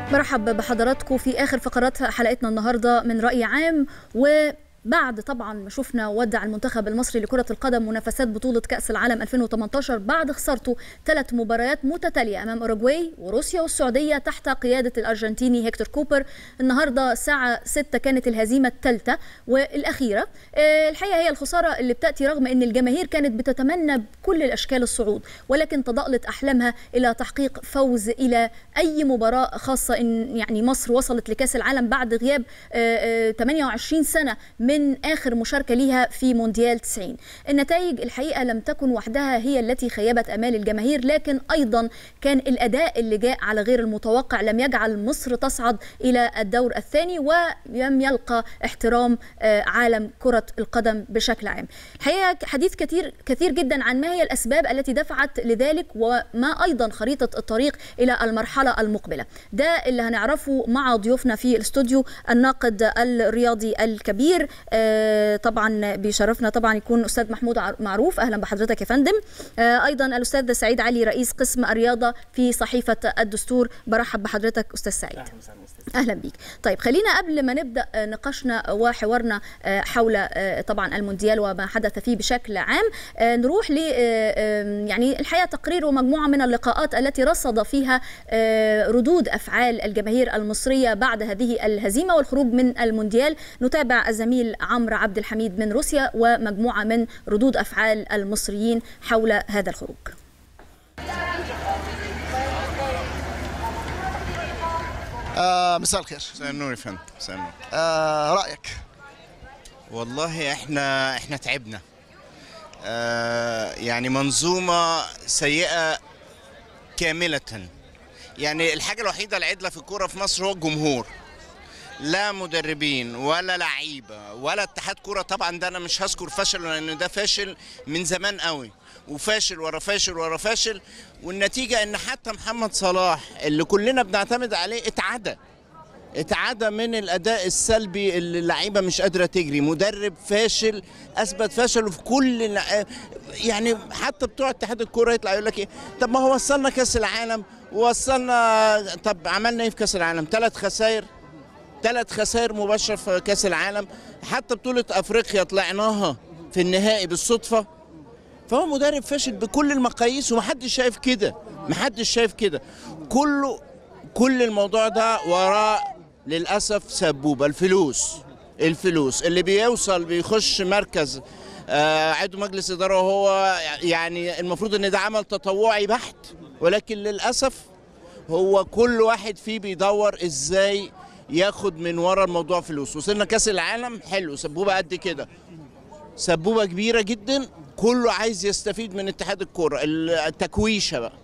مرحب بحضراتكم في اخر فقرات حلقتنا النهارده من راي عام و بعد طبعا ما شفنا ودع المنتخب المصري لكرة القدم منافسات بطولة كأس العالم 2018 بعد خسارته ثلاث مباريات متتالية أمام أوروغواي وروسيا والسعودية تحت قيادة الأرجنتيني هيكتور كوبر النهاردة الساعة 6 كانت الهزيمة الثالثة والأخيرة الحقيقة هي الخسارة اللي بتأتي رغم أن الجماهير كانت بتتمنى بكل الأشكال الصعود ولكن تضألت أحلامها إلى تحقيق فوز إلى أي مباراة خاصة إن يعني مصر وصلت لكأس العالم بعد غياب 28 سنة من من اخر مشاركه ليها في مونديال 90 النتائج الحقيقه لم تكن وحدها هي التي خيبت امال الجماهير لكن ايضا كان الاداء اللي جاء على غير المتوقع لم يجعل مصر تصعد الى الدور الثاني ولم يلقى احترام عالم كره القدم بشكل عام الحقيقه حديث كثير كثير جدا عن ما هي الاسباب التي دفعت لذلك وما ايضا خريطه الطريق الى المرحله المقبله ده اللي هنعرفه مع ضيوفنا في الاستوديو الناقد الرياضي الكبير آه طبعا بيشرفنا طبعا يكون استاذ محمود معروف اهلا بحضرتك يا فندم آه ايضا الاستاذ سعيد علي رئيس قسم الرياضه في صحيفه الدستور برحب بحضرتك استاذ سعيد اهلا بيك طيب خلينا قبل ما نبدا نقاشنا وحوارنا حول طبعا المونديال وما حدث فيه بشكل عام نروح ل يعني الحقيقه تقرير ومجموعه من اللقاءات التي رصد فيها ردود افعال الجماهير المصريه بعد هذه الهزيمه والخروج من المونديال نتابع الزميل عمرو عبد الحميد من روسيا ومجموعه من ردود افعال المصريين حول هذا الخروج آه مساء الخير مساء النور يا فندم مساء النور آه رايك والله احنا احنا تعبنا آه يعني منظومه سيئه كامله يعني الحاجه الوحيده العدله في الكوره في مصر هو الجمهور لا مدربين ولا لعيبه ولا اتحاد كوره طبعا ده انا مش هذكر فشل لان ده فاشل من زمان قوي وفاشل ورا فاشل ورا فاشل والنتيجه ان حتى محمد صلاح اللي كلنا بنعتمد عليه اتعدى اتعدى من الاداء السلبي اللي اللعيبه مش قادره تجري مدرب فاشل اثبت فشله في كل يعني حتى بتوع اتحاد الكوره يطلع يقول لك ايه طب ما هو وصلنا كاس العالم ووصلنا طب عملنا ايه في كاس العالم ثلاث خسائر ثلاث خسائر مباشره في كاس العالم حتى بطوله افريقيا طلعناها في النهائي بالصدفه فهو مدرب فاشل بكل المقاييس ومحدش شايف كده محدش شايف كده كله كل الموضوع ده وراء للاسف سبوبه الفلوس الفلوس اللي بيوصل بيخش مركز آه عضو مجلس اداره وهو يعني المفروض ان ده عمل تطوعي بحت ولكن للاسف هو كل واحد فيه بيدور ازاي ياخد من ورا الموضوع فلوس وصلنا كاس العالم حلو سبوبه قد كده سبوبه كبيره جدا كله عايز يستفيد من اتحاد الكوره التكويشه بقى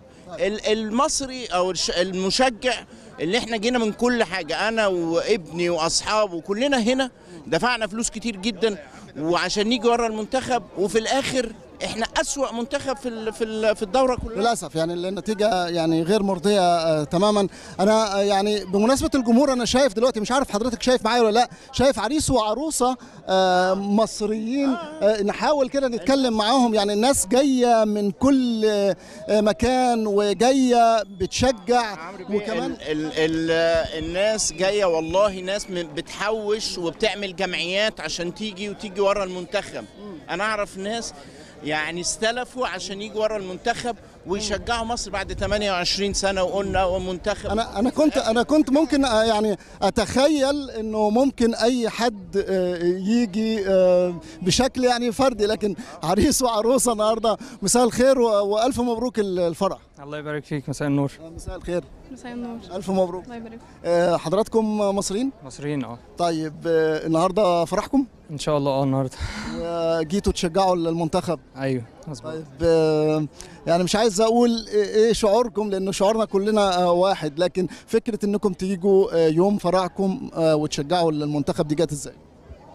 المصري او المشجع اللي احنا جينا من كل حاجه انا وابني واصحابه كلنا هنا دفعنا فلوس كتير جدا وعشان نيجي ورا المنتخب وفي الاخر احنا اسوا منتخب في في في الدوره كلها للاسف يعني النتيجه يعني غير مرضيه آه تماما انا آه يعني بمناسبه الجمهور انا شايف دلوقتي مش عارف حضرتك شايف معايا ولا لا شايف عريس وعروسه آه مصريين آه نحاول كده نتكلم معاهم يعني الناس جايه من كل آه مكان وجايه بتشجع وكمان ال ال ال الناس جايه والله ناس بتحوش وبتعمل جمعيات عشان تيجي وتيجي ورا المنتخب انا اعرف ناس يعني استلفوا عشان يجوا ورا المنتخب ويشجعوا مصر بعد 28 سنه وقلنا ومنتخب انا انا كنت انا كنت ممكن يعني اتخيل انه ممكن اي حد يجي بشكل يعني فردي لكن عريس وعروسه النهارده مساء الخير والف مبروك الفرح الله يبارك فيك مساء النور مساء الخير مساء النور الف مبروك الله يبارك حضراتكم مصريين مصريين اه طيب النهارده فرحكم ان شاء الله اه النهارده جيتوا تشجعوا المنتخب ايوه مظبوط طيب يعني مش عايز اقول ايه شعوركم لانه شعورنا كلنا واحد لكن فكره انكم تيجوا يوم فرحكم وتشجعوا المنتخب دي جت ازاي؟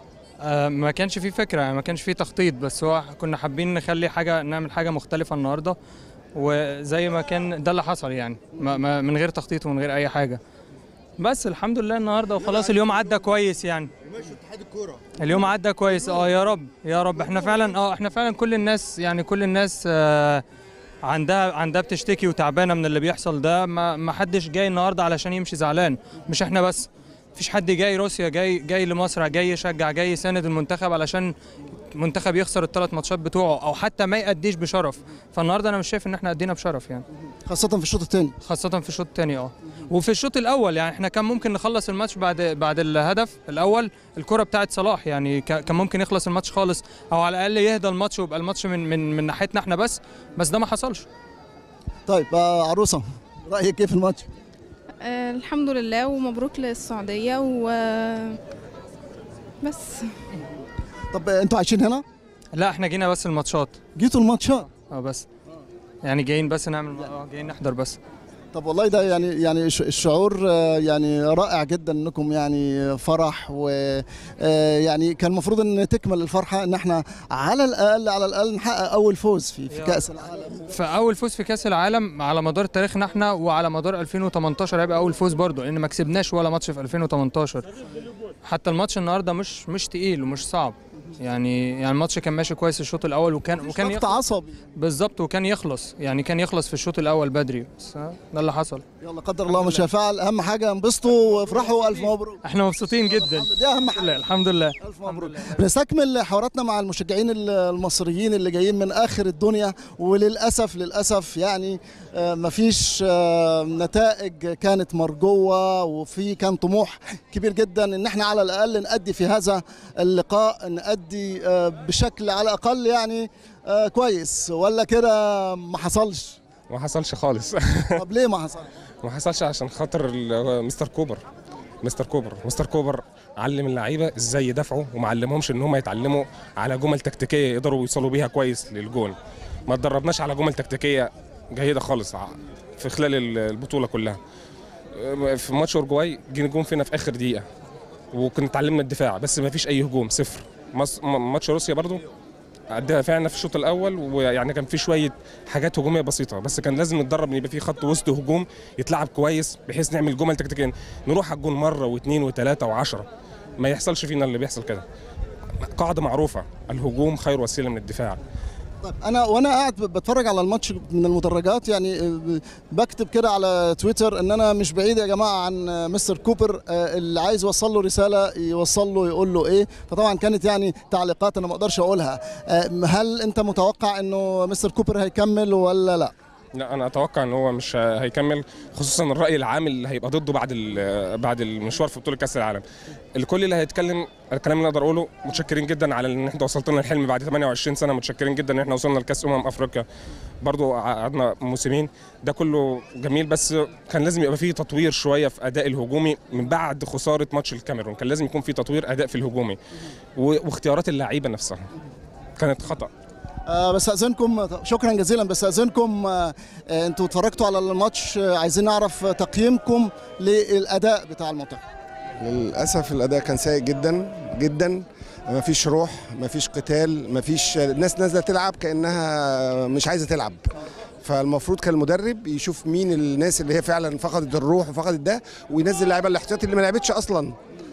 آه ما كانش في فكره يعني ما كانش في تخطيط بس هو كنا حابين نخلي حاجه نعمل حاجه مختلفه النهارده وزي ما كان ده اللي حصل يعني ما ما من غير تخطيط ومن غير اي حاجه بس الحمد لله النهارده وخلاص اليوم عدى كويس يعني اتحاد الكوره اليوم عدى كويس اه يا رب يا رب احنا فعلا اه احنا فعلا كل الناس يعني كل الناس آه عندها عندها بتشتكي وتعبانه من اللي بيحصل ده ما ما حدش جاي النهارده علشان يمشي زعلان مش احنا بس مفيش حد جاي روسيا جاي جاي لمصر جاي يشجع جاي يساند المنتخب علشان المنتخب يخسر الثلاث ماتشات بتوعه او حتى ما يأديش بشرف فالنهارده انا مش شايف ان احنا ادينا بشرف يعني خاصه في الشوط الثاني خاصة في الشوط الثاني اه وفي الشوط الأول يعني احنا كان ممكن نخلص الماتش بعد بعد الهدف الأول الكرة بتاعت صلاح يعني ك- كان ممكن يخلص الماتش خالص أو على الأقل يهدى الماتش ويبقى الماتش من من من ناحيتنا احنا بس بس ده ما حصلش طيب آه، عروسه رايك ايه في الماتش آه، الحمد لله ومبروك للسعودية و بس طب آه، انتوا عايشين هنا لا احنا جينا بس الماتشات جيتوا الماتشات اه بس يعني جايين بس نعمل اه جايين نحضر بس طب والله ده يعني يعني الش- الشعور آه، يعني رائع جدا انكم يعني فرح و آه، يعني كان المفروض ان تكمل الفرحه ان احنا على الاقل على الاقل نحقق اول فوز في في يا كاس العالم فاول فوز في كاس العالم على مدار تاريخنا احنا وعلى مدار 2018 هيبقى اول فوز برضه لان ما كسبناش ولا ماتش في 2018 حتى الماتش النهارده مش مش تقيل ومش صعب يعني يعني الماتش كان ماشي كويس الشوط الاول وكان وكان ضغط يخلص عصبي بالظبط وكان يخلص يعني كان يخلص في الشوط الاول بدري بس ده اللي حصل يلا قدر الله ما شاء فعل اهم حاجه انبسطوا وافرحوا الف مبروك احنا مبسوطين جدا دي اهم حاجه لا الحمد لله الف مبروك بنستكمل حواراتنا مع المشجعين المصريين اللي جايين من اخر الدنيا وللاسف للاسف يعني آه، مفيش آه، نتائج كانت مرجوه وفي كان طموح كبير جدا ان احنا على الاقل نأدي في هذا اللقاء نأدي آه، بشكل على الاقل يعني آه، كويس ولا كده ما حصلش ما حصلش خالص طب ليه ما حصلش ما حصلش عشان خاطر ال- مستر كوبر مستر كوبر مستر كوبر علم اللعيبه ازاي يدافعوا وما علمهمش ان هم يتعلموا على جمل تكتيكيه يقدروا يوصلوا بيها كويس للجون ما اتدربناش على جمل تكتيكيه جيده خالص ع- في خلال ال- البطوله كلها في ماتش اورجواي جينا جون فينا في اخر دقيقه وكنا اتعلمنا الدفاع بس ما فيش اي هجوم صفر مص- م- ماتش روسيا برضو دافعنا في الشوط الاول ويعني كان في شويه حاجات هجوميه بسيطه بس كان لازم نتدرب ان يبقى في خط وسط هجوم يتلعب كويس بحيث نعمل جمل تكتيكيه نروح على الجون مره واثنين وثلاثه وعشرة ما يحصلش فينا اللي بيحصل كده قاعده معروفه الهجوم خير وسيله من الدفاع طيب انا وانا قاعد بتفرج على الماتش من المدرجات يعني آه، بكتب كده على تويتر ان انا مش بعيد يا جماعه عن آه، مستر كوبر آه، اللي عايز يوصل له رساله يوصل له يقول له ايه فطبعا كانت يعني تعليقات انا ما اقدرش اقولها آه، هل انت متوقع انه مستر كوبر هيكمل ولا لا لا انا اتوقع ان هو مش هيكمل خصوصا الراي العام اللي هيبقى ضده بعد ال- بعد المشوار في بطوله كاس العالم الكل اللي هيتكلم الكلام اللي اقدر اقوله متشكرين جدا على ان احنا وصلت لنا الحلم بعد 28 سنه متشكرين جدا ان احنا وصلنا لكاس امم افريقيا برضو قعدنا موسمين ده كله جميل بس كان لازم يبقى فيه تطوير شويه في اداء الهجومي من بعد خساره ماتش الكاميرون كان لازم يكون في تطوير اداء في الهجومي و- واختيارات اللعيبه نفسها كانت خطا آه بس استاذنكم شكرا جزيلا بس استاذنكم آه آه، انتوا اتفرجتوا على الماتش آه، عايزين نعرف تقييمكم للاداء بتاع المنتخب للاسف الاداء كان سيء جدا جدا ما فيش روح ما فيش قتال ما فيش الناس نازله تلعب كانها مش عايزه تلعب فالمفروض كان المدرب يشوف مين الناس اللي هي فعلا فقدت الروح وفقدت ده وينزل اللعيبه الاحتياطي اللي ما لعبتش اصلا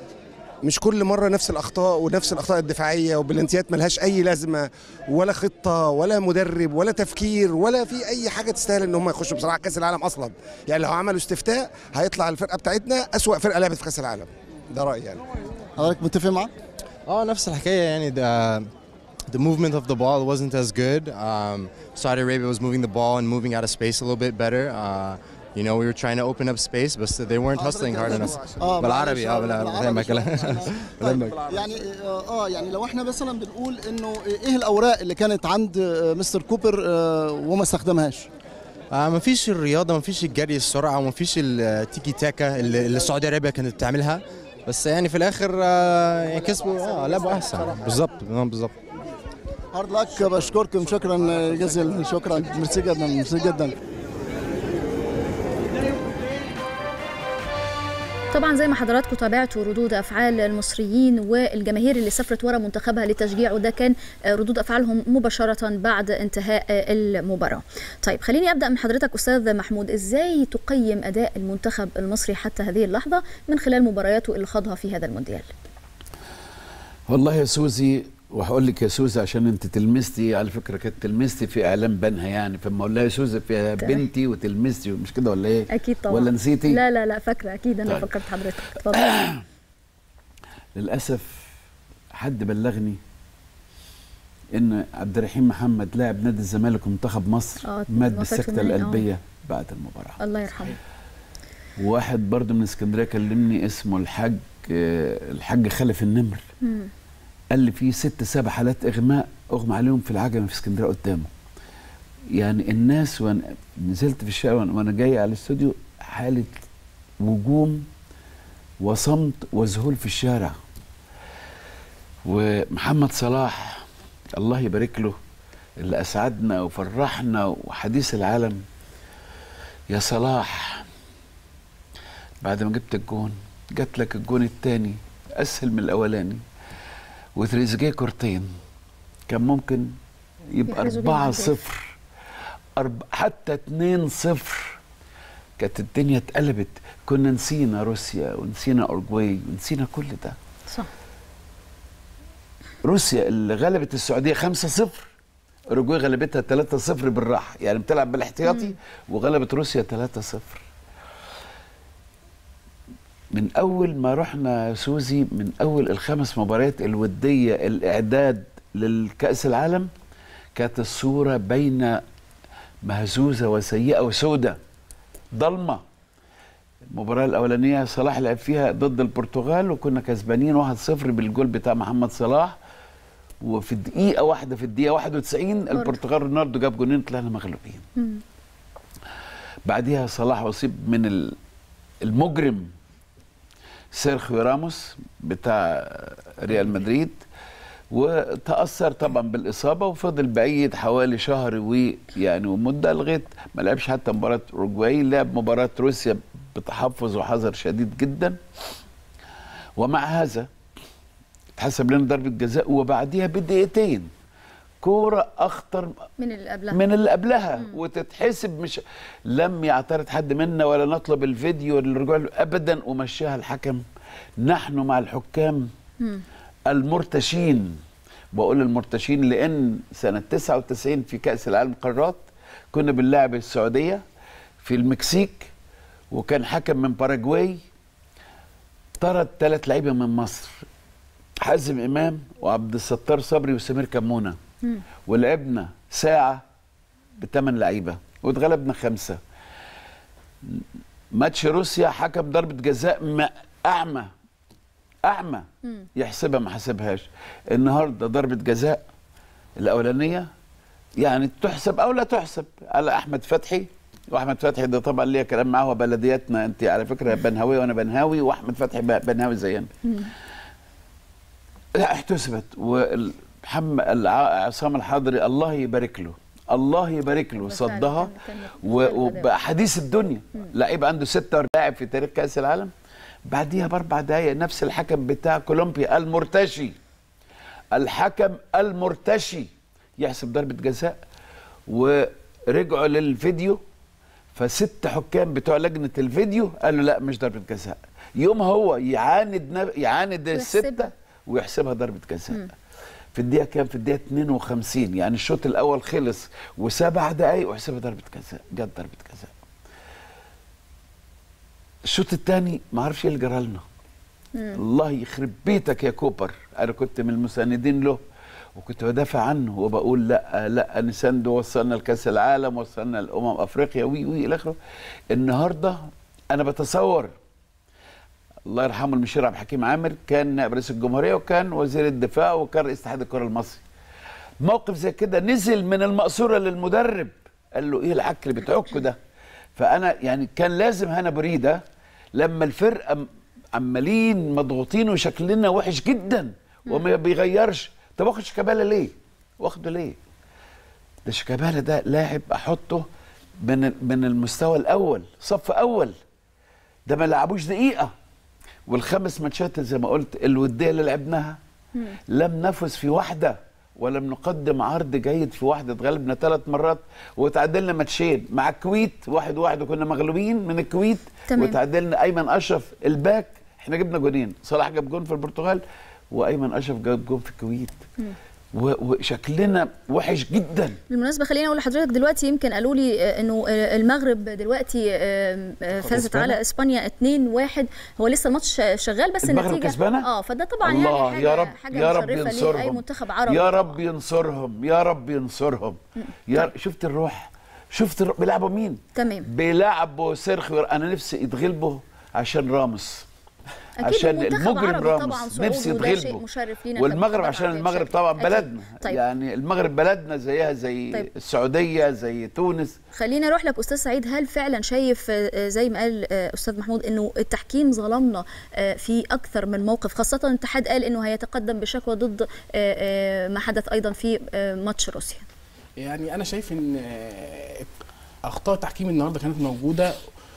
مش كل مره نفس الاخطاء ونفس الاخطاء الدفاعيه وبلانتيات ملهاش اي لازمه ولا خطه ولا مدرب ولا تفكير ولا في اي حاجه تستاهل ان هم يخشوا بصراحه كاس العالم اصلا يعني لو عملوا استفتاء هيطلع الفرقه بتاعتنا اسوا فرقه لعبت في كاس العالم ده رايي يعني حضرتك متفق معاه اه نفس الحكايه يعني the, the movement of the ball wasn't as good um, Saudi Arabia was moving the ball and moving out of space a little bit better uh, you know we were trying to open up space but they weren't hustling hard enough اه بالعربي اه معلش، بلا- بالعربي فاهمك لا شوية. طيب، يعني اه يعني لو احنا مثلا بنقول انه ايه الاوراق اللي كانت عند آه، مستر كوبر آه، وما استخدمهاش آه ما فيش الرياضه ما فيش الجري السرعه وما فيش التيكي تاكا اللي اللي السعوديه عربيه كانت بتعملها بس يعني في الاخر آه يعني كسبوا اه لعبوا احسن بالظبط آه، بالظبط هارد لك بشكركم شكرا جزيلا شكرا ميرسي جدا ميرسي جدا طبعا زي ما حضراتكم تابعتوا ردود افعال المصريين والجماهير اللي سافرت ورا منتخبها لتشجيعه ده كان آه، ردود افعالهم مباشره بعد انتهاء آه، المباراه. طيب خليني ابدا من حضرتك استاذ محمود ازاي تقيم اداء المنتخب المصري حتى هذه اللحظه من خلال مبارياته اللي خاضها في هذا المونديال؟ والله يا سوزي وهقول لك يا سوزة عشان انت تلمستي على فكره كانت تلمستي في اعلام بنها يعني فما اقول لها يا سوزة في تمام. بنتي وتلمستي مش كده ولا ايه؟ اكيد طبعا ولا نسيتي؟ لا لا لا فاكره اكيد انا طيب. فكرت حضرتك اتفضل للاسف حد بلغني ان عبد الرحيم محمد لاعب نادي الزمالك ومنتخب مصر آه، مات وفاة بالسكته في النهاية، آه. القلبيه بعد المباراه الله يرحمه وواحد برضه من اسكندريه كلمني اسمه الحاج آه، الحاج خلف النمر مم. قال لي في ست سبع حالات اغماء اغمى عليهم في العجمه في اسكندريه قدامه يعني الناس وانا نزلت في الشارع وأنا- وانا جاي على الاستوديو حاله وجوم وصمت وذهول في الشارع ومحمد صلاح الله يبارك له اللي اسعدنا وفرحنا وحديث العالم يا صلاح بعد ما جبت الجون جات لك الجون الثاني اسهل من الاولاني وتريزيجيه كورتين كان ممكن يبقى يحرزوا بيهم 4 أهداف. 0 أرب... حتى 2 0 كانت الدنيا اتقلبت كنا نسينا روسيا ونسينا اورجواي ونسينا كل ده صح روسيا اللي غلبت السعوديه 5 0 اوروجواي غلبتها 3 0 بالراحه يعني بتلعب بالاحتياطي وغلبت روسيا 3 0 من اول ما رحنا يا سوزي من اول الخمس مباريات الوديه الاعداد للكاس العالم كانت الصوره بين مهزوزه وسيئه وسودة ضلمه المباراة الأولانية صلاح لعب فيها ضد البرتغال وكنا كسبانين 1-0 بالجول بتاع محمد صلاح وفي دقيقة واحدة في الدقيقة 91 البرتغال رونالدو جاب جونين طلعنا مغلوبين مم. بعديها صلاح أصيب من ال- المجرم سيرخيو راموس بتاع ريال مدريد وتأثر طبعا بالإصابة وفضل بعيد حوالي شهر ويعني ومدة لغاية ما لعبش حتى مباراة أوروجواي لعب مباراة روسيا بتحفظ وحذر شديد جدا ومع هذا اتحسب لنا ضربة جزاء وبعديها بدقيقتين كورة أخطر من اللي قبلها من اللي قبلها وتتحسب مش لم يعترض حد منا ولا نطلب الفيديو للرجوع له ابدا ومشاها الحكم نحن مع الحكام مم. المرتشين بقول المرتشين لان سنه 99 في كاس العالم قارات كنا بنلاعب السعوديه في المكسيك وكان حكم من باراجواي طرد ثلاث لعيبه من مصر حازم امام وعبد الستار صبري وسمير كمونه مم. ولعبنا ساعة بثمان لعيبة واتغلبنا خمسة ماتش روسيا حكم ضربة جزاء ما أعمى أعمى مم. يحسبها ما حسبهاش النهاردة ضربة جزاء الأولانية يعني تحسب أو لا تحسب على أحمد فتحي واحمد فتحي ده طبعا ليا كلام معاه هو بلدياتنا انت على فكره بنهاوي وانا بنهاوي واحمد فتحي بنهاوي زينا مم. لا احتسبت ومحمد عصام الحضري الله يبارك له الله يبارك له بس فعلا صدها كان- كان و- مثال وبقى حديث الدنيا لعيب عنده 46 لاعب في تاريخ كاس العالم بعديها باربع دقائق نفس الحكم بتاع كولومبيا المرتشي الحكم المرتشي يحسب ضربه جزاء ورجعوا للفيديو فست حكام بتوع لجنه الفيديو قالوا لا مش ضربه جزاء يوم هو يعاند نب... يعاند ويحسبها. السته ويحسبها ضربه جزاء في الدقيقه كام في الدقيقه 52 يعني الشوط الاول خلص وسبع دقائق وحسبها ضربه جزاء جت ضربه جزاء الشوط الثاني ما اعرفش ايه اللي جرى لنا الله يخرب بيتك يا كوبر انا كنت من المساندين له وكنت بدافع عنه وبقول لا لا نسانده وصلنا لكاس العالم وصلنا لامم افريقيا وي وي الى اخره النهارده انا بتصور الله يرحمه المشير عبد الحكيم عامر كان نائب رئيس الجمهوريه وكان وزير الدفاع وكان رئيس اتحاد الكره المصري موقف زي كده نزل من المقصوره للمدرب قال له ايه العك اللي بتعكوا ده فانا يعني كان لازم هنا بريده لما الفرقه م- عمالين مضغوطين وشكلنا وحش جدا وما بيغيرش طب واخد شيكابالا ليه؟ واخده ليه؟ ده شيكابالا ده لاعب احطه من من المستوى الاول صف اول ده ما لعبوش دقيقه والخمس ماتشات زي ما قلت الوديه اللي لعبناها لم نفز في واحده ولم نقدم عرض جيد في واحده اتغلبنا ثلاث مرات وتعادلنا ماتشين مع الكويت واحد واحد وكنا مغلوبين من الكويت تمام. وتعادلنا ايمن اشرف الباك احنا جبنا جونين صلاح جاب جون في البرتغال وايمن اشرف جاب جون في الكويت و- وشكلنا وحش جدا بالمناسبه خليني اقول لحضرتك دلوقتي يمكن قالوا لي آه، انه آه، المغرب دلوقتي آه، آه، فازت كسبانة؟ على اسبانيا 2-1 هو لسه الماتش شغال بس المغرب النتيجه كسبانة؟ اه فده طبعا الله يعني حاجه يا رب حاجه يا رب مشرفه لاي ينصرهم منتخب عربي يا رب ينصرهم يا رب ينصرهم يا شفت الروح شفت الروح بيلعبوا مين تمام بيلعبوا سيرخيو انا نفسي يتغلبوا عشان راموس اكيد عشان المنتخب المجرم عربي راموس طبعا صعوده نفسي ده شيء يتغلبوا مشرف لينا والمغرب كمنتخب عشان عربي المغرب بشكل طبعا أكيد. بلدنا طيب. يعني المغرب بلدنا زيها زي طيب. السعوديه زي تونس خليني اروح لك استاذ سعيد هل فعلا شايف آه، آه، زي ما قال آه، استاذ محمود انه التحكيم ظلمنا آه، في اكثر من موقف خاصه الاتحاد قال انه هيتقدم بشكوى ضد آه، آه، ما حدث ايضا في آه، ماتش روسيا يعني انا شايف ان آه، اخطاء التحكيم النهارده كانت موجوده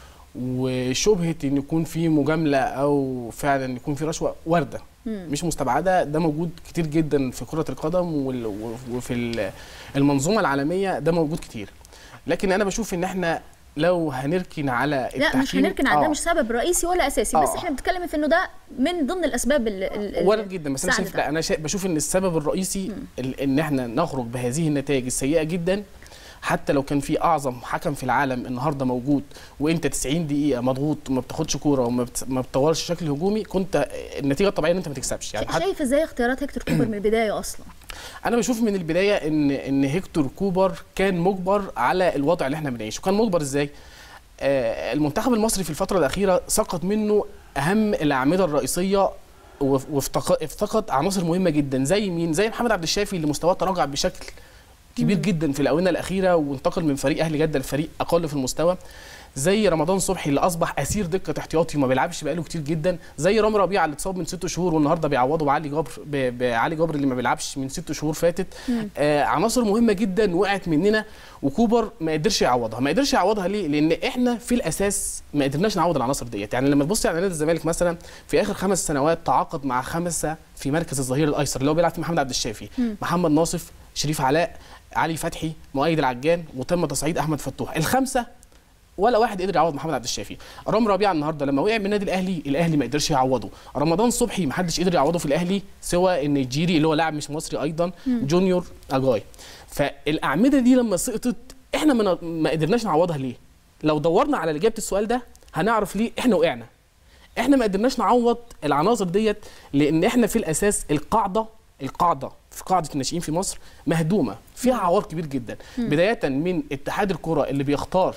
وشبهه ان يكون في مجامله او فعلا يكون في رشوه وارده مش مستبعده ده موجود كتير جدا في كره القدم وال- وفي ال- المنظومه العالميه ده موجود كتير لكن انا بشوف ان احنا لو هنركن على لا مش التحكيم هنركن على ده آه. مش سبب رئيسي ولا اساسي بس آه. احنا بنتكلم في انه ده من ضمن الاسباب ال- ال- ال- وارد جدا بس انا ساعدت شايف لا انا شايف بشوف ان السبب الرئيسي ال- ان احنا نخرج بهذه النتائج السيئه جدا حتى لو كان في اعظم حكم في العالم النهارده موجود وانت 90 دقيقه مضغوط وما بتاخدش كوره وما بت- ما بتطورش شكل هجومي كنت النتيجه الطبيعيه ان انت ما تكسبش يعني حتى شايف ازاي اختيارات هيكتور كوبر من البدايه اصلا انا بشوف من البدايه ان ان هيكتور كوبر كان مجبر على الوضع اللي احنا بنعيشه كان مجبر ازاي آه المنتخب المصري في الفتره الاخيره سقط منه اهم الاعمده الرئيسيه وف- وافتق- افتقد عناصر مهمه جدا زي مين زي محمد عبد الشافي اللي مستواه تراجع بشكل كبير جدا في الاونه الاخيره وانتقل من فريق اهلي جده لفريق اقل في المستوى زي رمضان صبحي اللي اصبح اسير دكه احتياطي وما بيلعبش بقاله كتير جدا زي رامي ربيعه اللي اتصاب من ست شهور والنهارده بيعوضه بعلي جبر ب- بعلي جبر اللي ما بيلعبش من ست شهور فاتت آه عناصر مهمه جدا وقعت مننا وكوبر ما قدرش يعوضها ما قدرش يعوضها ليه لان احنا في الاساس ما قدرناش نعوض العناصر ديت يعني لما تبص على نادي الزمالك مثلا في اخر خمس سنوات تعاقد مع خمسه في مركز الظهير الايسر اللي هو بيلعب في محمد عبد الشافي محمد ناصف شريف علاء علي فتحي مؤيد العجان وتم تصعيد احمد فتوح الخمسه ولا واحد قدر يعوض محمد عبد الشافي رام ربيعه النهارده لما وقع من النادي الاهلي الاهلي ما قدرش يعوضه رمضان صبحي ما حدش قدر يعوضه في الاهلي سوى النيجيري اللي هو لاعب مش مصري ايضا جونيور اجاي فالاعمده دي لما سقطت احنا ما ما قدرناش نعوضها ليه لو دورنا على اجابه السؤال ده هنعرف ليه احنا وقعنا احنا ما قدرناش نعوض العناصر ديت لان احنا في الاساس القاعده القاعده في قاعده الناشئين في مصر مهدومه فيها عوار كبير جدا بدايه من اتحاد الكره اللي بيختار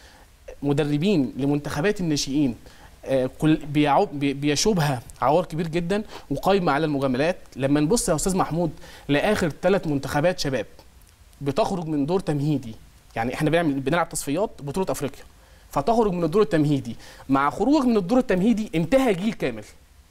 مدربين لمنتخبات الناشئين آه، كل بيعو- بي- بيشوبها عوار كبير جدا وقايمه على المجاملات لما نبص يا استاذ محمود لاخر ثلاث منتخبات شباب بتخرج من دور تمهيدي يعني احنا بنعمل بنلعب تصفيات بطوله افريقيا فتخرج من الدور التمهيدي مع خروجك من الدور التمهيدي انتهى جيل كامل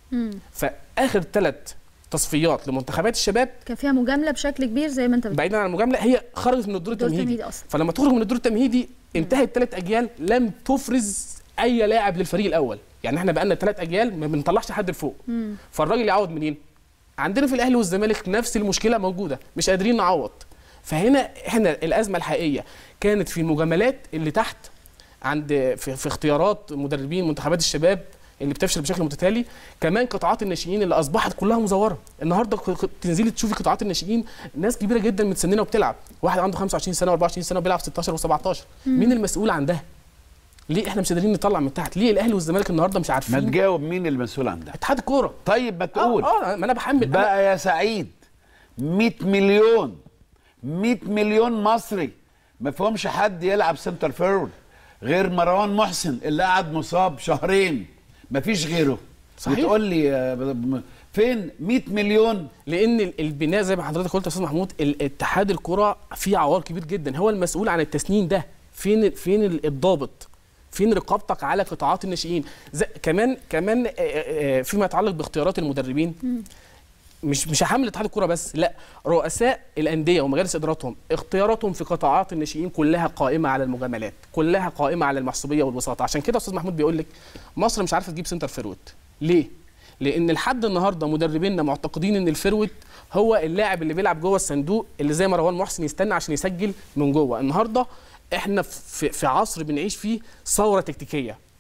فاخر ثلاث تصفيات لمنتخبات الشباب كان فيها مجامله بشكل كبير زي ما انت بتقول بعيدا عن المجامله هي خرجت من الدور الدور التمهيدي التمهيدي أصلاً. فلما تخرج من الدور التمهيدي انتهت ثلاث اجيال لم تفرز اي لاعب للفريق الاول يعني احنا بقالنا ثلاث اجيال ما بنطلعش حد لفوق فالراجل يعوض منين عندنا في الاهلي والزمالك نفس المشكله موجوده مش قادرين نعوض فهنا احنا الازمه الحقيقيه كانت في المجاملات اللي تحت عند في, في اختيارات مدربين منتخبات الشباب اللي بتفشل بشكل متتالي كمان قطاعات الناشئين اللي اصبحت كلها مزوره النهارده ك- ك- تنزلي تشوفي قطاعات الناشئين ناس كبيره جدا متسننه وبتلعب واحد عنده 25 سنه و24 سنه وبيلعب 16 و17 مين المسؤول عن ده ليه احنا مش قادرين نطلع من تحت ليه الاهلي والزمالك النهارده مش ما عارفين تجاوب مين المسؤول عن ده اتحاد الكوره طيب ما تقول اه اه ما انا بحمل أنا بقى يا سعيد 100 مليون 100 مليون مصري ما فيهمش حد يلعب سنتر فيرود غير مروان محسن اللي قعد مصاب شهرين ما فيش غيره صحيح. بتقول لي آه، ب- فين 100 مليون لان ال- البناء زي ما حضرتك قلت يا استاذ محمود ال- اتحاد الكره فيه عوار كبير جدا هو المسؤول عن التسنين ده فين فين ال- الضابط فين رقابتك على قطاعات الناشئين زي كمان كمان آه، آه، آه، فيما يتعلق باختيارات المدربين مش مش هحمل اتحاد الكوره بس لا رؤساء الانديه ومجالس اداراتهم اختياراتهم في قطاعات الناشئين كلها قائمه على المجاملات كلها قائمه على المحسوبيه والبساطه عشان كده استاذ محمود بيقول لك مصر مش عارفه تجيب سنتر فيرود ليه لان لحد النهارده مدربينا معتقدين ان الفيرود هو اللاعب اللي بيلعب جوه الصندوق اللي زي مروان محسن يستنى عشان يسجل من جوه النهارده احنا في في عصر بنعيش فيه ثوره تكتيكيه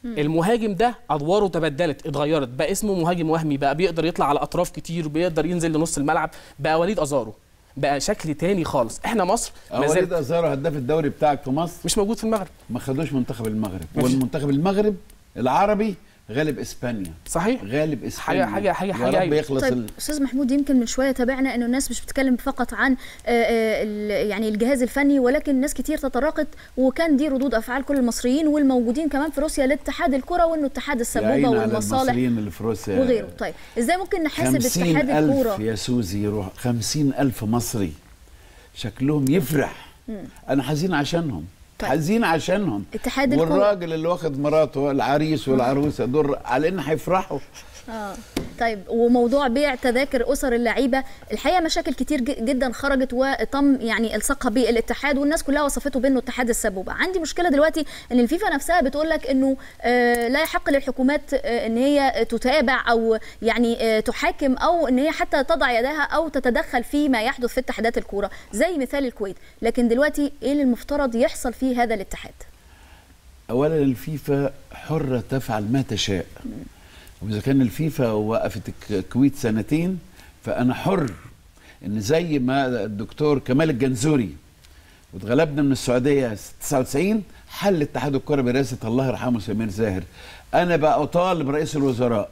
المهاجم ده ادواره تبدلت اتغيرت بقى اسمه مهاجم وهمي بقى بيقدر يطلع على اطراف كتير بيقدر ينزل لنص الملعب بقى وليد ازارو بقى شكل تاني خالص احنا مصر ما وليد زال ازارو هداف الدوري بتاعك في مصر مش موجود في المغرب ما خدوش منتخب المغرب مفيش. والمنتخب المغرب العربي غالب اسبانيا صحيح غالب اسبانيا حاجة- حاجة- حاجة- يا حاجة رب أيوة. يخلص طيب ال... استاذ محمود يمكن من شويه تابعنا انه الناس مش بتتكلم فقط عن آه، آه، ال- يعني الجهاز الفني ولكن ناس كتير تطرقت وكان دي ردود افعال كل المصريين والموجودين كمان في روسيا لاتحاد الكره وانه اتحاد يا السبوبه عيني على والمصالح المصريين اللي في روسيا وغيره طيب ازاي ممكن نحاسب خمسين اتحاد ألف الكوره يا سوزي روح خمسين ألف مصري شكلهم يفرح مم. أنا حزين عشانهم طيب. حزين عشانهم اتحاد الكوره والراجل اللي واخد مراته العريس والعروسة دول على إن هيفرحوا اه طيب وموضوع بيع تذاكر اسر اللعيبه الحقيقه مشاكل كتير ج- جدا خرجت وتم يعني الصقها بالاتحاد والناس كلها وصفته بانه اتحاد السبوبه عندي مشكله دلوقتي ان الفيفا نفسها بتقول لك انه آه لا يحق للحكومات آه ان هي تتابع او يعني آه تحاكم او ان هي حتى تضع يدها او تتدخل في ما يحدث في اتحادات الكوره زي مثال الكويت لكن دلوقتي ايه اللي المفترض يحصل في هذا الاتحاد أولا الفيفا حرة تفعل ما تشاء وإذا كان الفيفا وقفت الك- الكويت سنتين فأنا حر إن زي ما الدكتور كمال الجنزوري واتغلبنا من السعودية 99 حل اتحاد الكرة برئاسة الله يرحمه سمير زاهر أنا بقى أطالب رئيس الوزراء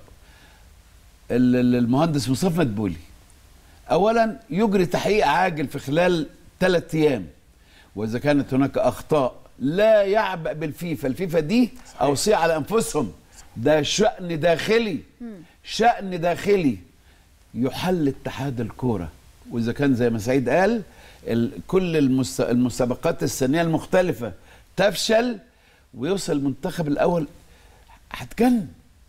ال- ال- المهندس مصطفى مدبولي أولا يجري تحقيق عاجل في خلال ثلاثة أيام وإذا كانت هناك أخطاء لا يعبأ بالفيفا الفيفا دي أوصية على أنفسهم ده شأن داخلي شأن داخلي يحل اتحاد الكورة وإذا كان زي ما سعيد قال ال- كل المس- المسابقات السنية المختلفة تفشل ويوصل المنتخب الأول هتجن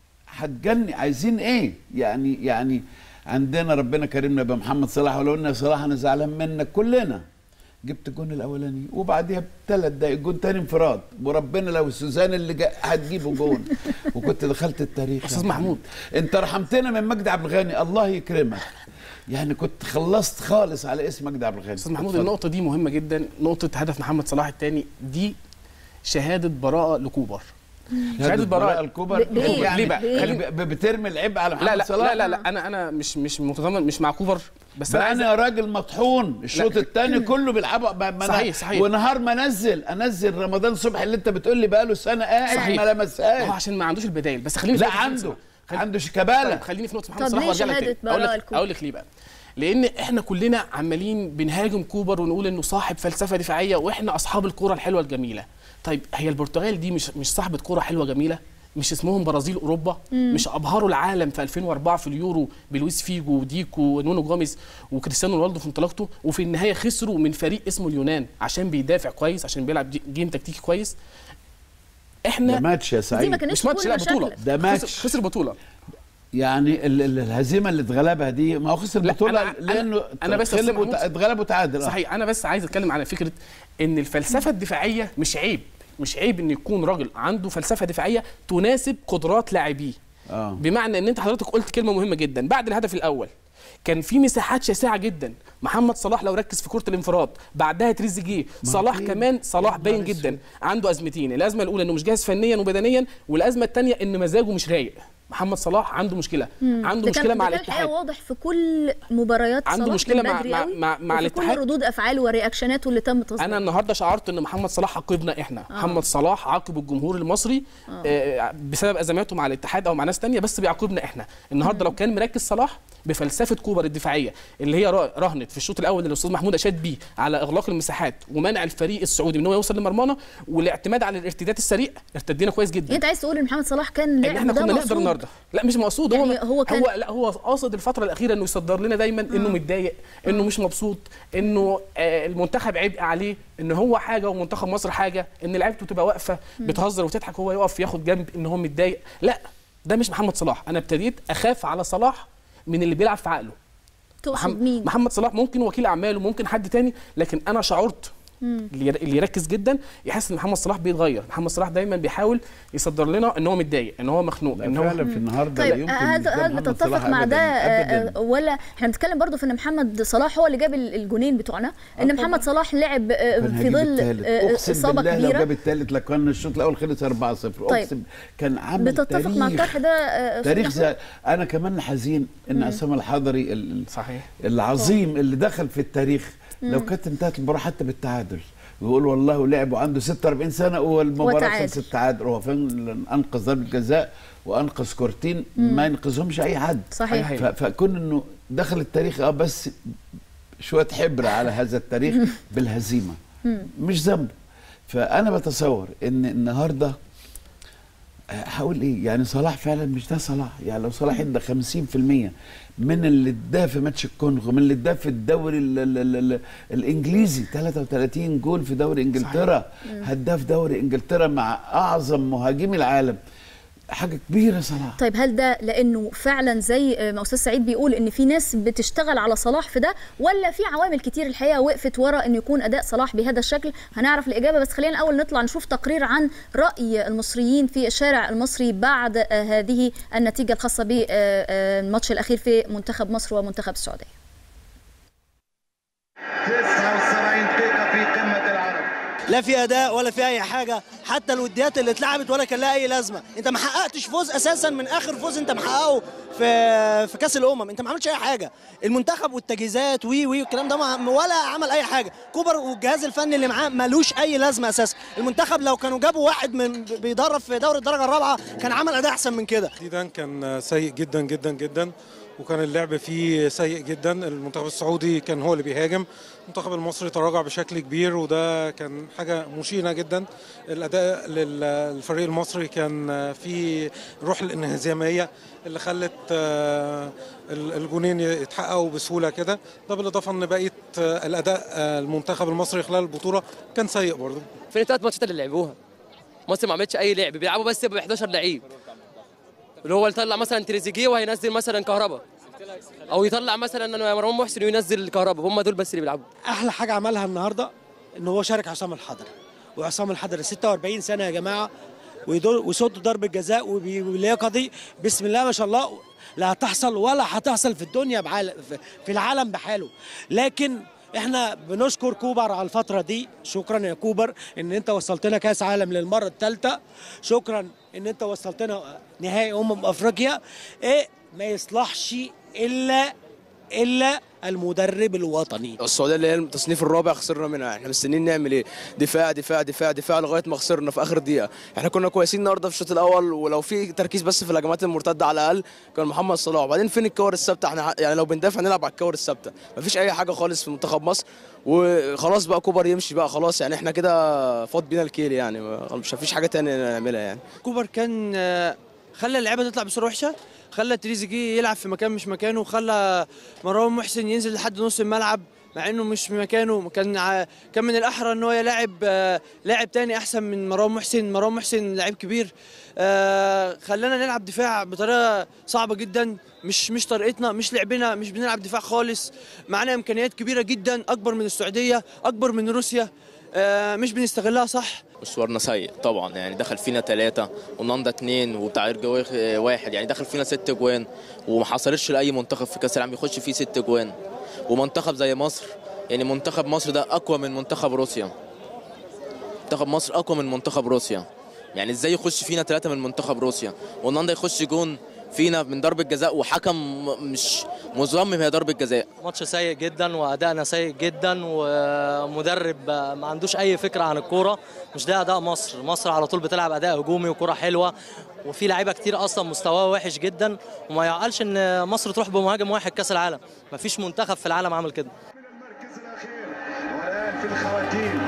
هتجن عايزين ايه يعني يعني عندنا ربنا كرمنا بمحمد صلاح ولو ان صلاح انا زعلان منك كلنا جبت الجون الاولاني وبعديها بثلاث دقايق جون تاني انفراد وربنا لو سوزان اللي جا هتجيبه جون وكنت دخلت التاريخ استاذ محمود انت رحمتنا من مجدي عبد الغني الله يكرمك يعني كنت خلصت خالص على اسم مجدي عبد الغني استاذ محمود اتفضل. النقطه دي مهمه جدا نقطه هدف محمد صلاح الثاني دي شهاده براءه لكوبر شهاده براءه الكوبر ب- بإيه؟ ليه بقى بإيه؟ خلي- ب- بترمي العيب على محمد لا لا صلاح لا لا, لا انا انا مش مش متضامن مش مع كوبر بس انا بقى عايز انا راجل مطحون الشوط لا. الثاني كله بيلعبوا ما ما أنا- صحيح، صحيح. ونهار ما انزل انزل رمضان صبحي اللي انت بتقول لي بقاله سنه قاعد صحيح. ما هو لمسهاش عشان ما عندوش البدايل بس خليني في لا نقطة عنده محمد صلاح. عنده شيكابالا طيب خليني في نقطه محمد طب صلاح ليه وارجع لك شهادة تاني اقول براءة لك الكوبر؟ اقول لك ليه بقى لان احنا كلنا عمالين بنهاجم كوبر ونقول انه صاحب فلسفه دفاعيه واحنا اصحاب الكره الحلوه الجميله طيب هي البرتغال دي مش مش صاحبه كره حلوه جميله مش اسمهم برازيل اوروبا مم. مش ابهروا العالم في 2004 في اليورو بلويس فيجو وديكو ونونو جوميز وكريستيانو رونالدو في انطلاقته وفي النهايه خسروا من فريق اسمه اليونان عشان بيدافع كويس عشان بيلعب دي- جيم تكتيكي كويس احنا ده ماتش يا دي ما سعيد كانتش مش ماتش كل لا بطوله مشاكلك. ده خسر, ماتش خسر بطوله يعني ال- ال- الهزيمه اللي اتغلبها دي ما هو خسر لا، البطوله أنا- لانه أنا بس يا أستاذ اتغلب وت- محمود. اتغلب وتعادل آه. صحيح انا بس عايز اتكلم على فكره ان الفلسفه الدفاعيه مش عيب مش عيب ان يكون راجل عنده فلسفه دفاعيه تناسب قدرات لاعبيه اه بمعنى ان انت حضرتك قلت كلمه مهمه جدا بعد الهدف الاول كان في مساحات شاسعه جدا محمد صلاح لو ركز في كره الانفراد بعدها تريزيجيه صلاح في- كمان صلاح يا باين نهار جدا عنده ازمتين الازمه الاولى انه مش جاهز فنيا وبدنيا والازمه الثانيه ان مزاجه مش رايق محمد صلاح عنده مشكله مم. عنده ده كان- مشكله مع ده كان الحقيقة الاتحاد واضح في كل مباريات عنده صلاح مشكلة من مع- بدري مع- قوي مع- مع وفي الاتحاد. كل ردود افعاله ورياكشناته اللي تمت تصديرها. انا النهارده شعرت ان محمد صلاح عاقبنا احنا آه. محمد صلاح عاقب الجمهور المصري آه. آه بسبب ازماته مع الاتحاد او مع ناس تانية بس بيعاقبنا احنا النهارده لو كان مركز صلاح بفلسفه كوبر الدفاعيه اللي هي را- رهنت في الشوط الاول اللي الاستاذ محمود اشاد بيه على اغلاق المساحات ومنع الفريق السعودي من هو يوصل لمرمانا والاعتماد على الارتداد السريع ارتدينا كويس جدا يعني انت عايز تقول ان محمد صلاح كان ان لعب احنا ده كنا مقصود؟ نقدر النهارده لا مش مقصود هو يعني هو كان- هو لا هو قاصد الفتره الاخيره انه يصدر لنا دايما انه متضايق انه مش مبسوط انه آه المنتخب عبء عليه ان هو حاجه ومنتخب مصر حاجه ان لعيبته تبقى واقفه بتهزر وتضحك هو يقف ياخد جنب ان هو متضايق لا ده مش محمد صلاح انا ابتديت اخاف على صلاح من اللي بيلعب في عقله تقصد محمد, مين؟ محمد صلاح ممكن وكيل اعماله ممكن حد تاني لكن انا شعرت مم. اللي ير- اللي يركز جدا يحس ان محمد صلاح بيتغير محمد صلاح دايما بيحاول يصدر لنا ان هو متضايق ان هو مخنوق ان هو فعلا في النهارده لا طيب يمكن هل يتجاب هل محمد بتتفق صلاح مع ده أبداً. آه، ولا احنا بنتكلم برضو في ان محمد صلاح هو اللي جاب ال- الجونين بتوعنا ان محمد صلاح لعب آه، كان في هيجيب ظل التالت. آه، اقسم اصابه بالله لو كبيره جاب الثالث لكان الشوط الاول خلص 4-0 طيب. اقسم كان عامل بتتفق مع تاريخ. الطرح ده آه، أستاذ تاريخ محمود؟ زي انا كمان حزين ان عصام الحضري ال- صحيح العظيم اللي دخل في التاريخ لو كانت انتهت المباراه حتى بالتعادل ويقول والله لعب وعنده 46 سنه والمباراه وتعادل. خلصت تعادل هو فعلا انقذ ضربه جزاء وانقذ كورتين ما ينقذهمش اي حد صحيح ف- فكون انه دخل التاريخ اه بس شويه حبر على هذا التاريخ بالهزيمه مش ذنبه فانا بتصور ان النهارده آه، هقول ايه يعني صلاح فعلا مش ده صلاح يعني لو صلاح ادى 50% من اللي اداه في ماتش الكونغو من اللي اداه في الدوري ال ال ال ال الانجليزي 33 جول في دوري انجلترا هداف دوري انجلترا مع اعظم مهاجمي العالم حاجه كبيره صلاح طيب هل ده لانه فعلا زي آه، ما استاذ سعيد بيقول ان في ناس بتشتغل على صلاح في ده ولا في عوامل كتير الحقيقه وقفت ورا انه يكون اداء صلاح بهذا الشكل هنعرف الاجابه بس خلينا الاول نطلع نشوف تقرير عن راي المصريين في الشارع المصري بعد آه، هذه النتيجه الخاصه بالماتش الاخير في منتخب مصر ومنتخب السعوديه 79 دقيقة في قمة العرب لا في اداء ولا في اي حاجه حتى الوديات اللي اتلعبت ولا كان لها اي لازمه انت ما حققتش فوز اساسا من اخر فوز انت محققه في في كاس الامم انت ما عملتش اي حاجه المنتخب والتجهيزات وي وي والكلام ده ما ولا عمل اي حاجه كوبر والجهاز الفني اللي معاه ملوش اي لازمه اساسا المنتخب لو كانوا جابوا واحد من بيدرب في دوري الدرجه الرابعه كان عمل اداء احسن من كده تحديدا كان سيء جدا جدا جدا وكان اللعب فيه سيء جدا المنتخب السعودي كان هو اللي بيهاجم المنتخب المصري تراجع بشكل كبير وده كان حاجة مشينة جدا الأداء للفريق المصري كان فيه روح الانهزامية اللي خلت آه، الجونين يتحققوا بسهولة كده ده بالإضافة أن بقية آه، الأداء آه، المنتخب المصري خلال البطولة كان سيء برضه فين الثلاث ماتشات اللي لعبوها مصر ما عملتش اي لعب بيلعبوا بس ب 11 لعيب اللي هو يطلع مثلا تريزيجيه وهينزل مثلا كهربا او يطلع مثلا مروان محسن وينزل كهربا هم دول بس اللي بيلعبوا احلى حاجه عملها النهارده ان هو شارك عصام الحضري وعصام الحضري 46 سنه يا جماعه ويدور وصد ضربه جزاء وبي- واللياقه دي بسم الله ما شاء الله لا هتحصل ولا هتحصل في الدنيا بعال في- في العالم بحاله لكن احنا بنشكر كوبر على الفتره دي شكرا يا كوبر ان انت وصلتنا كاس عالم للمره الثالثه شكرا ان انت وصلتنا نهائي امم افريقيا ايه ما يصلحش الا الا المدرب الوطني السعوديه اللي هي التصنيف الرابع خسرنا منها احنا مستنيين نعمل ايه دفاع دفاع دفاع دفاع لغايه ما خسرنا في اخر دقيقه احنا كنا كويسين النهارده في الشوط الاول ولو في تركيز بس في الهجمات المرتده على الاقل كان محمد صلاح وبعدين فين الكور الثابته احنا يعني لو بندافع نلعب على الكور الثابته مفيش اي حاجه خالص في منتخب مصر وخلاص بقى كوبر يمشي بقى خلاص يعني احنا كده فاض بينا الكيل يعني مش مفيش حاجه تانية نعملها يعني كوبر كان آه، خلى اللعيبه تطلع بصوره وحشه خلى تريزيجيه يلعب في مكان مش مكانه خلى مروان محسن ينزل لحد نص الملعب مع انه مش في مكانه كان ع- كان من الاحرى ان هو يلاعب آه، لاعب تاني احسن من مروان محسن مروان محسن لعيب كبير آه، خلانا نلعب دفاع بطريقه صعبه جدا مش مش طريقتنا مش لعبنا مش بنلعب دفاع خالص معانا امكانيات كبيره جدا اكبر من السعوديه اكبر من روسيا آه، مش بنستغلها صح مشوارنا سيء طبعا يعني دخل فينا ثلاثة وناندا اثنين وبتاع إرجواي واحد يعني دخل فينا ست جوان وما حصلتش لأي منتخب في كأس العالم يخش فيه ست جوان ومنتخب زي مصر يعني منتخب مصر ده أقوى من منتخب روسيا منتخب مصر أقوى من منتخب روسيا يعني ازاي يخش فينا ثلاثة من منتخب روسيا وناندا يخش جون فينا من ضربة جزاء وحكم مش مصمم هي ضربة جزاء ماتش سيء جدا وادائنا سيء جدا ومدرب ما عندوش اي فكره عن الكوره مش ده اداء مصر مصر على طول بتلعب اداء هجومي وكوره حلوه وفي لعيبه كتير اصلا مستواه وحش جدا وما يعقلش ان مصر تروح بمهاجم واحد كاس العالم مفيش منتخب في العالم عمل كده والآن في الخواتيم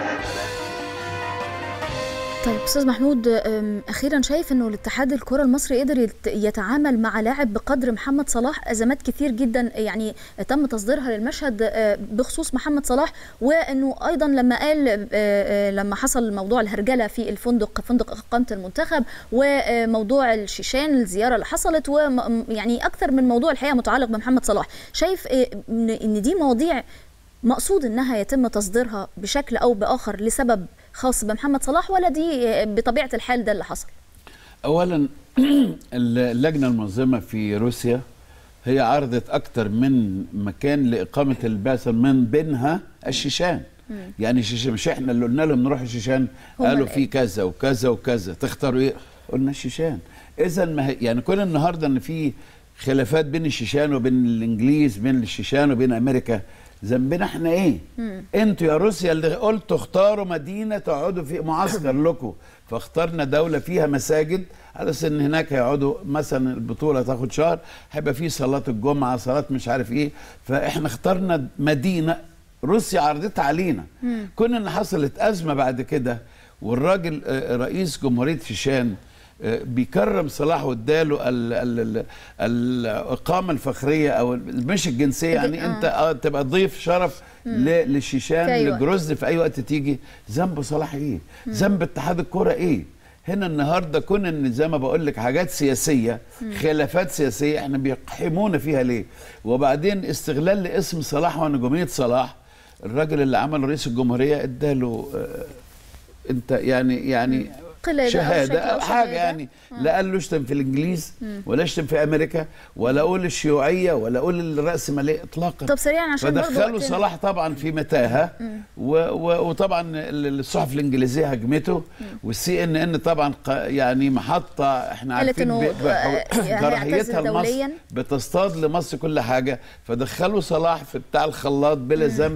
طيب استاذ محمود أم، اخيرا شايف انه الاتحاد الكره المصري قدر يت- يتعامل مع لاعب بقدر محمد صلاح ازمات كتير جدا يعني تم تصديرها للمشهد آه، بخصوص محمد صلاح وانه ايضا لما قال آه، آه، لما حصل موضوع الهرجله في الفندق فندق اقامه المنتخب وموضوع الشيشان الزياره اللي حصلت ويعني اكثر من موضوع الحقيقه متعلق بمحمد صلاح شايف آه، ان إن دي مواضيع مقصود انها يتم تصديرها بشكل او باخر لسبب خاص بمحمد صلاح ولا دي بطبيعه الحال ده اللي حصل اولا اللجنه المنظمه في روسيا هي عرضت اكتر من مكان لاقامه البعثه من بينها الشيشان يعني الشيشان مش احنا اللي قلنا لهم نروح الشيشان هم قالوا اللي- في كذا وكذا وكذا تختاروا ايه قلنا الشيشان اذا ما هي يعني كون النهارده ان في خلافات بين الشيشان وبين الانجليز بين الشيشان وبين امريكا ذنبنا احنا ايه انتوا يا روسيا اللي قلتوا اختاروا مدينه تقعدوا في معسكر لكم فاخترنا دوله فيها مساجد على اساس ان هناك هيقعدوا مثلا البطوله تاخد شهر هيبقى في صلاه الجمعه صلاه مش عارف ايه فاحنا اخترنا مدينه روسيا عرضتها علينا كون ان حصلت ازمه بعد كده والراجل آه، رئيس جمهوريه شيشان آه، بيكرم صلاح واداله ال- ال- ال- الاقامه الفخريه او مش الجنسيه يعني آه. انت اه تبقى ضيف شرف مم. ل- للشيشان في أي وقت. للجرزد في اي وقت تيجي ذنب صلاح ايه؟ ذنب اتحاد الكوره ايه؟ هنا النهارده كون ان زي ما بقول لك حاجات سياسيه مم. خلافات سياسيه احنا بيقحمونا فيها ليه؟ وبعدين استغلال لاسم صلاح ونجوميه صلاح الراجل اللي عمل رئيس الجمهوريه اداله آه انت يعني يعني قلة أو شكل شهاده أو او حاجه شهادة. يعني لا قال له اشتم في الانجليز مم. ولا اشتم في امريكا ولا اقول الشيوعيه ولا اقول الراسماليه اطلاقا طب سريعا عشان برضو فدخلوا وقتنا. صلاح طبعا في متاهه مم. و و وطبعا ال- الصحف الانجليزيه هجمته والسي ان ان طبعا ق- يعني محطه احنا قالت عارفين إنه، ب- ب- آه، كراهيتها هيعتزل لمصر دولياً. بتصطاد لمصر كل حاجه فدخلوا صلاح في بتاع الخلاط بلا ذنب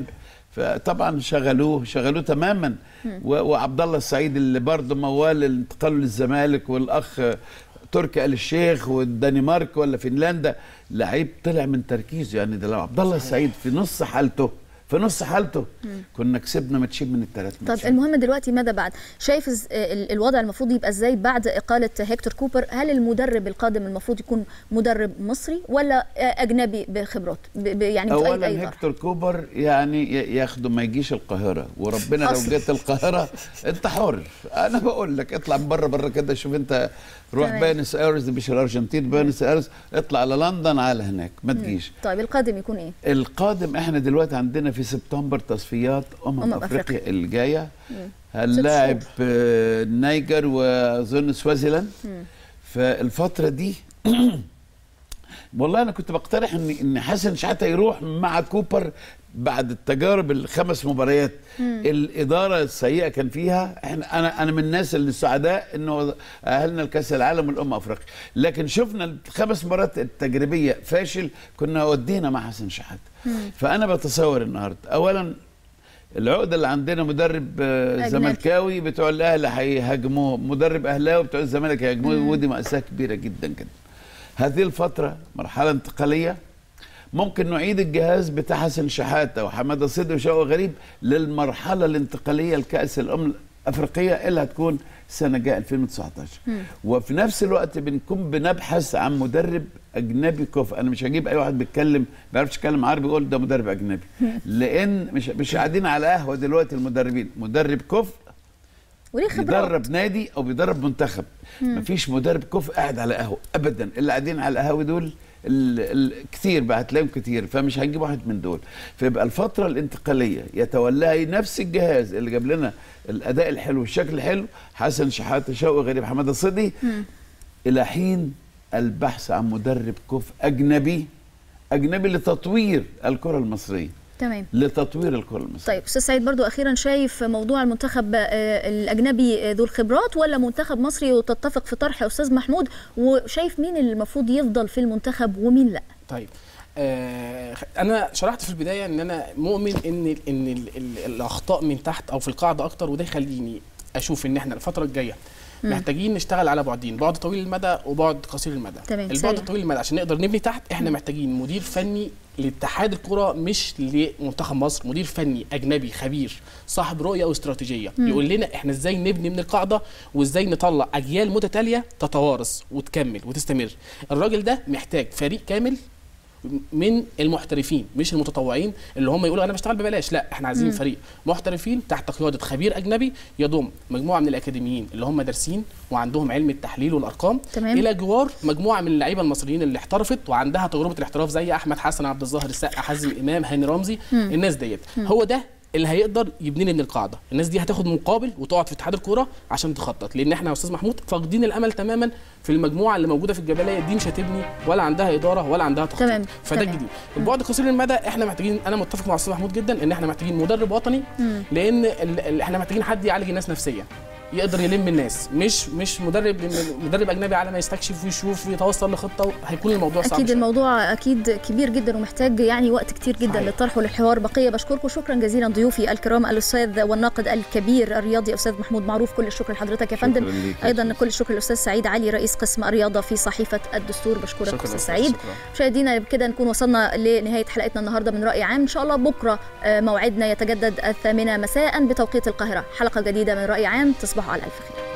فطبعا شغلوه شغلوه تماما مم. و- وعبد الله السعيد اللي برضه موال انتقاله للزمالك والاخ تركي آل الشيخ والدنمارك ولا فنلندا لعيب طلع من تركيزه يعني ده لو عبد الله السعيد في نص حالته في نص حالته مم. كنا كسبنا ماتشين من الثلاث طب المهم دلوقتي ماذا بعد؟ شايف إز- ال- الوضع المفروض يبقى ازاي بعد اقاله هيكتور كوبر؟ هل المدرب القادم المفروض يكون مدرب مصري ولا اجنبي بخبرات؟ ب- ب- يعني بتؤيد اولا اي ضرر؟ هيكتور كوبر يعني ي- ياخده ما يجيش القاهره وربنا لو أصلاً. جيت القاهره انت حر انا بقول لك اطلع من بره بره كده شوف انت روح تمام. بينس ايرز دي مش الارجنتين بينس ايرز اطلع على لندن على هناك ما تجيش طيب القادم يكون ايه؟ القادم احنا دلوقتي عندنا في سبتمبر تصفيات امم, أمم افريقيا, أفريقيا. اللي جايه مم. هنلاعب آه، النيجر واظن سوازيلاند مم. فالفتره دي والله انا كنت بقترح ان ان حسن شحاته يروح مع كوبر بعد التجارب الخمس مباريات مم. الاداره السيئه كان فيها احنا انا انا من الناس اللي سعداء انه اهلنا لكاس العالم والامم افريقيا لكن شفنا الخمس مباريات التجريبيه فاشل كنا ودينا مع حسن شحاته مم. فانا بتصور النهارده اولا العقده اللي عندنا مدرب آه، أجنبي. زملكاوي بتوع الاهلي هيهاجموه مدرب اهلاوي بتوع الزمالك هيهاجموه مم. ودي ماساه كبيره جدا جدا هذه الفتره مرحله انتقاليه ممكن نعيد الجهاز بتاع حسن شحاته وحماده صدقي وشوقي غريب للمرحله الانتقاليه لكاس الامم الافريقيه اللي هتكون السنه الجايه 2019 مم. وفي نفس الوقت بنكون بنبحث عن مدرب اجنبي كفء انا مش هجيب اي واحد بيتكلم ما بيعرفش يتكلم عربي يقول ده مدرب اجنبي لان مش مش قاعدين على قهوه دلوقتي المدربين مدرب كفء وليه خبرات بيدرب نادي او بيدرب منتخب مم. مفيش مدرب كفء قاعد على قهوه ابدا اللي قاعدين على القهاوي دول ال ال كتير بقى هتلاقيهم كتير فمش هنجيب واحد من دول فيبقى الفتره الانتقاليه يتولاها نفس الجهاز اللي جاب لنا الاداء الحلو والشكل الحلو حسن شحاته شوقي غريب حماده صدقي مم. الى حين البحث عن مدرب كفء اجنبي اجنبي لتطوير الكره المصريه تمام لتطوير الكره المصريه طيب استاذ سعيد برضو اخيرا شايف موضوع المنتخب آه، الاجنبي آه، ذو الخبرات ولا منتخب مصري وتتفق في طرح يا استاذ محمود وشايف مين اللي المفروض يفضل في المنتخب ومين لا طيب آه انا شرحت في البدايه ان انا مؤمن ان ان ال ال الاخطاء من تحت او في القاعده اكتر وده يخليني اشوف ان احنا الفتره الجايه مم. محتاجين نشتغل على بعدين بعد طويل المدى وبعد قصير المدى تمام، البعد سريع. طويل المدى عشان نقدر نبني تحت احنا محتاجين مدير فني لاتحاد الكره مش لمنتخب مصر مدير فني اجنبي خبير صاحب رؤيه واستراتيجيه مم. يقول لنا احنا ازاي نبني من القاعده وازاي نطلع اجيال متتاليه تتوارث وتكمل وتستمر الراجل ده محتاج فريق كامل من المحترفين مش المتطوعين اللي هم يقولوا انا بشتغل ببلاش لا احنا عايزين مم. فريق محترفين تحت قياده خبير اجنبي يضم مجموعه من الاكاديميين اللي هم دارسين وعندهم علم التحليل والارقام تمام. الى جوار مجموعه من اللعيبه المصريين اللي احترفت وعندها تجربه الاحتراف زي احمد حسن عبد الظاهر السقا حازم امام هاني رمزي مم. الناس ديت مم. هو ده اللي هيقدر يبني لي من القاعده الناس دي هتاخد مقابل وتقعد في اتحاد الكوره عشان تخطط لان احنا يا استاذ محمود فاقدين الامل تماما في المجموعه اللي موجوده في الجبليه دي مش هتبني ولا عندها اداره ولا عندها تخطيط تمام، فده تمام. الجديد البعد قصير المدى احنا محتاجين انا متفق مع استاذ محمود جدا ان احنا محتاجين مدرب وطني مم. لان ال- ال- احنا محتاجين حد يعالج الناس نفسيا يقدر يلم الناس مش مش مدرب مدرب اجنبي على ما يستكشف ويشوف ويتوصل لخطه هيكون الموضوع صعب اكيد شوية. الموضوع اكيد كبير جدا ومحتاج يعني وقت كتير جدا صحيح. للطرح وللحوار بقيه بشكركم شكرا جزيلا ضيوفي الكرام الاستاذ والناقد الكبير الرياضي استاذ محمود معروف كل الشكر لحضرتك يا فندم ليك يا ايضا كل الشكر للاستاذ سعيد علي رئيس قسم الرياضه في صحيفه الدستور بشكرك شكراً استاذ أستاذ، سعيد شكراً. مشاهدينا بكده نكون وصلنا لنهايه حلقتنا النهارده من راي عام ان شاء الله بكره آه، موعدنا يتجدد الثامنه مساء بتوقيت القاهره حلقه جديده من راي عام تصبحوا على الف خير